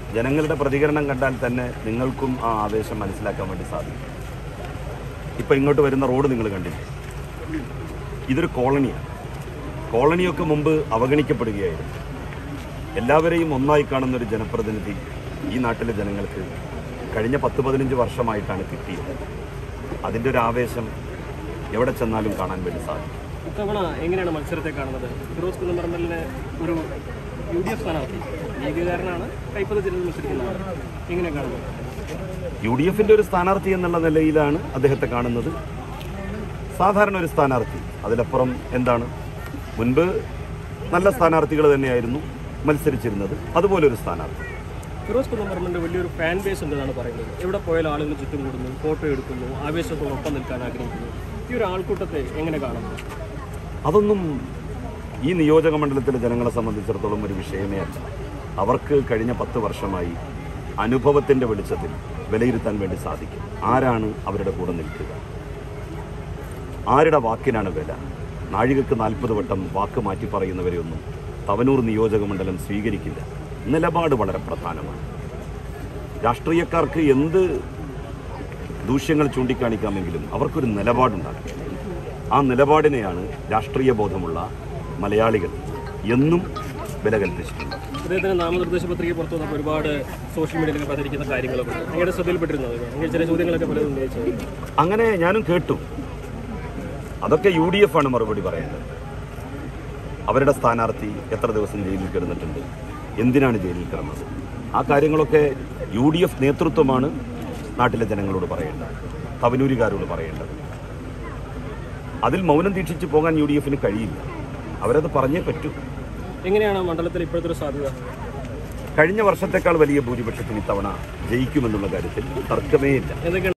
ജനങ്ങളുടെ പ്രതികരണം കണ്ടാൽ തന്നെ നിങ്ങൾക്കും ആ ആവേശം മനസ്സിലാക്കാൻ വേണ്ടി സാധിക്കും ഇപ്പം ഇങ്ങോട്ട് വരുന്ന റോഡ് നിങ്ങൾ കണ്ടില്ലേ ഇതൊരു കോളനിയാണ് കോളനിയൊക്കെ മുമ്പ് അവഗണിക്കപ്പെടുകയായിരുന്നു എല്ലാവരെയും ഒന്നായി കാണുന്ന ഒരു ജനപ്രതിനിധി ഈ നാട്ടിലെ ജനങ്ങൾക്ക് കഴിഞ്ഞ പത്ത് പതിനഞ്ച് വർഷമായിട്ടാണ് കിട്ടിയത് അതിൻ്റെ ഒരു ആവേശം എവിടെ ചെന്നാലും കാണാൻ വേണ്ടി സാധിക്കും ഇത്തവണ എങ്ങനെയാണ് മത്സരത്തെ കാണുന്നത് ഫിറോസ് കുന്നമർമലിനെ ഒരു യു ഡി എഫ് സ്ഥാനാർത്ഥി ലീഗുകാരനാണ് കൈപ്പത് ജില്ലയിൽ മത്സരിക്കുന്നതാണ് എങ്ങനെ കാണുന്നത് യു ഡി എഫിൻ്റെ ഒരു സ്ഥാനാർത്ഥി എന്നുള്ള നിലയിലാണ് അദ്ദേഹത്തെ കാണുന്നത് സാധാരണ ഒരു സ്ഥാനാർത്ഥി അതിലപ്പുറം എന്താണ് മുൻപ് നല്ല സ്ഥാനാർത്ഥികൾ തന്നെയായിരുന്നു മത്സരിച്ചിരുന്നത് അതുപോലെ ഒരു സ്ഥാനാർത്ഥി ഫിറോസ് കുന്നമർമലിന്റെ വലിയൊരു ഫാൻ ബേസ് ഉണ്ടെന്നാണ് പറയുന്നത് എവിടെ പോയാലും ആളുകൾ ചുറ്റും കൂടുന്നു ഫോട്ടോ എടുക്കുന്നു ആവേശത്തോടൊപ്പം നിൽക്കാൻ ആഗ്രഹിക്കുന്നു ഈ ഒരു ആൾക്കൂട്ടത്തെ എങ്ങനെ കാണുന്നു അതൊന്നും ഈ നിയോജക മണ്ഡലത്തിലെ ജനങ്ങളെ സംബന്ധിച്ചിടത്തോളം ഒരു വിഷയമേ അല്ല അവർക്ക് കഴിഞ്ഞ പത്ത് വർഷമായി അനുഭവത്തിൻ്റെ വെളിച്ചത്തിൽ വിലയിരുത്താൻ വേണ്ടി സാധിക്കും ആരാണ് അവരുടെ കൂടെ നിൽക്കുക ആരുടെ വാക്കിനാണ് വില നാഴികക്ക് നാൽപ്പത് വട്ടം വാക്ക് മാറ്റി പറയുന്നവരെയൊന്നും തവനൂർ നിയോജക മണ്ഡലം സ്വീകരിക്കില്ല നിലപാട് വളരെ പ്രധാനമാണ് രാഷ്ട്രീയക്കാർക്ക് എന്ത് ദൂഷ്യങ്ങൾ ചൂണ്ടിക്കാണിക്കാമെങ്കിലും അവർക്കൊരു നിലപാടുണ്ടാകും ആ നിലപാടിനെയാണ് രാഷ്ട്രീയ ബോധമുള്ള മലയാളികൾ എന്നും വില കൽപ്പിച്ചിട്ടുള്ളത് അദ്ദേഹത്തിന് നാമനിർദ്ദേശ പത്രിക പുറത്തു വന്നപ്പോൾ ഒരുപാട് സോഷ്യൽ മീഡിയയിലൊക്കെ പതിരിക്കുന്ന കാര്യങ്ങളൊക്കെ ഉണ്ട്. നിങ്ങളുടെ ശ്രദ്ധയിൽപ്പെട്ടിരുന്നത് അങ്ങനെ ചില ചോദ്യങ്ങളൊക്കെ പലരും ഉന്നയിച്ചത് അങ്ങനെ ഞാനും കേട്ടു അതൊക്കെ യു ഡി എഫ് ആണ് മറുപടി പറയേണ്ടത് അവരുടെ സ്ഥാനാർത്ഥി എത്ര ദിവസം ജയിലിൽ കിടന്നിട്ടുണ്ട് എന്തിനാണ് ജയിലിൽ കിടന്നത് ആ കാര്യങ്ങളൊക്കെ യു ഡി എഫ് നേതൃത്വമാണ് നാട്ടിലെ ജനങ്ങളോട് പറയേണ്ടത് തവനൂരുകാരോട് പറയേണ്ടത് അതിൽ മൗനം ദീക്ഷിച്ച് പോകാൻ യു ഡി എഫിന് കഴിയില്ല അവരത് പറഞ്ഞേ പറ്റൂ എങ്ങനെയാണ് മണ്ഡലത്തിൽ ഇപ്പോഴത്തെ ഒരു സാധ്യത കഴിഞ്ഞ വർഷത്തേക്കാൾ വലിയ ഭൂരിപക്ഷത്തിന് ഇത്തവണ ജയിക്കുമെന്നുള്ള കാര്യത്തിൽ തർക്കമേ ഇല്ല എന്തൊക്കെയാണ്